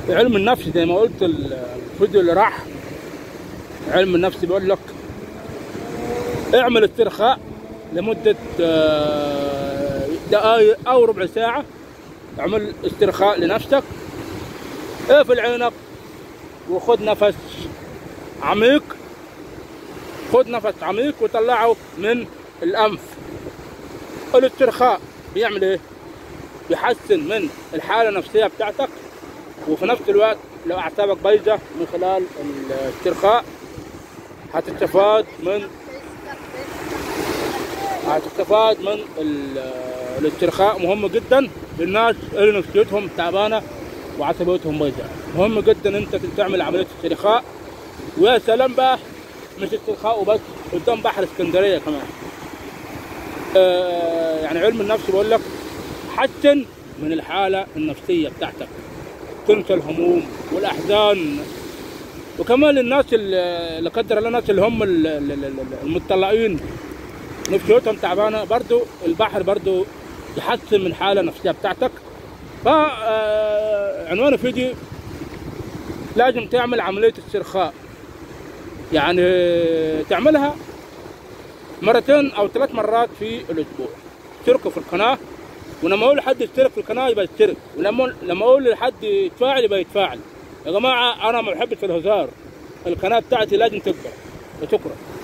علم النفس زي ما قلت الفيديو اللي راح علم النفس بيقول لك اعمل استرخاء لمدة آه، دقائق أو ربع ساعة اعمل استرخاء لنفسك اقفل عينك وخد نفس عميق خد نفس عميق وطلعه من الأنف الاسترخاء بيعمل ايه؟ بيحسن من الحالة النفسية بتاعتك وفي نفس الوقت لو أعصابك بايظة من خلال الاسترخاء هتستفاد من هتستفاد من ال- الاسترخاء مهم جدا للناس اللي نفسيتهم تعبانه وعصبيتهم بايظه مهم جدا انت تعمل عمليه استرخاء ويا سلام بقى مش استرخاء وبس قدام بحر اسكندريه كمان آه يعني علم النفس بيقول لك حسن من الحاله النفسيه بتاعتك تنسى الهموم والاحزان وكمان الناس اللي لا قدر الله الناس اللي هم ال- ال- ال- المتطلقين نفسيتهم تعبانه برضو البحر برضو يحسن من الحاله النفسيه بتاعتك فعنوان الفيديو لازم تعمل عمليه استرخاء يعني تعملها مرتين او ثلاث مرات في الاسبوع اشتركوا في القناه ولما اقول لحد يشترك في القناه يبقى يشترك ولما لما اقول لحد يتفاعل يبقى يتفاعل يا جماعه انا ما بحبش الهزار القناه بتاعتي لازم تكبر وشكرا